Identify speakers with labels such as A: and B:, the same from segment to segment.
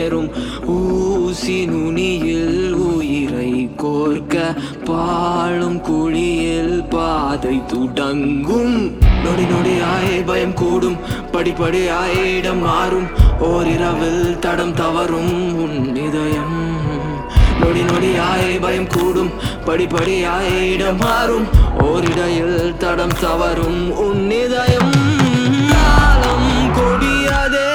A: நேரும் ஊசி நுனியில் உயிரை கோர்க்க பாழும் குழியில் பாதை துடங்கும் நொடி நொடியாயே பயம் கூடும் படிப்படியாயே இடம் மாறும் ஓரிரவில் தடம் தவறும் உன் இதயம் நொடி நொடியாயே பயம் கூடும் படிப்படியாயே இடம் மாறும் ஓரிடையில் தடம் தவறும் உன் இதயம் காலம் கொடியதே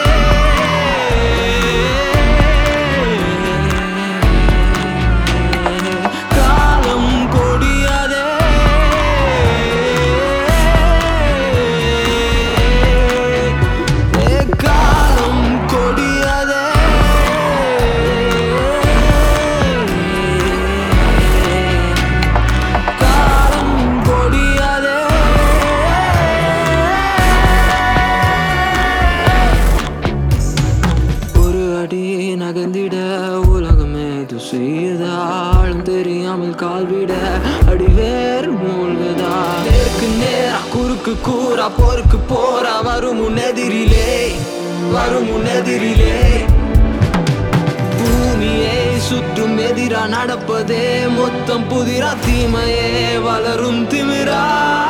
A: காலம் கொடியதே ஏ காலம் கொடியதே காலம் கொடியதே ஒரு அடி நகர்ந்திட உலகமே இது செய்தாலும் தெரியாமல் கால்விட அடிவேர் மூழ்குதா நேருக்கு நேரா குறுக்கு கூறா போருக்கு போரா வரும் உன் எதிரிலே வரும் உன் எதிரிலே பூமியை சுற்றும் எதிரா நடப்பதே மொத்தம் புதிரா தீமையே வளரும் திமிரா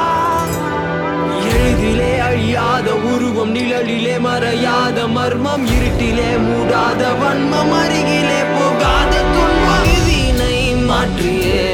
A: எளிதிலே அழியாத உருவம் நிழலிலே மறையாத மர்மம் இருட்டிலே மூடாத வன்மம் அருகிலே போகாத துன்பம் விதியினை மாற்றியே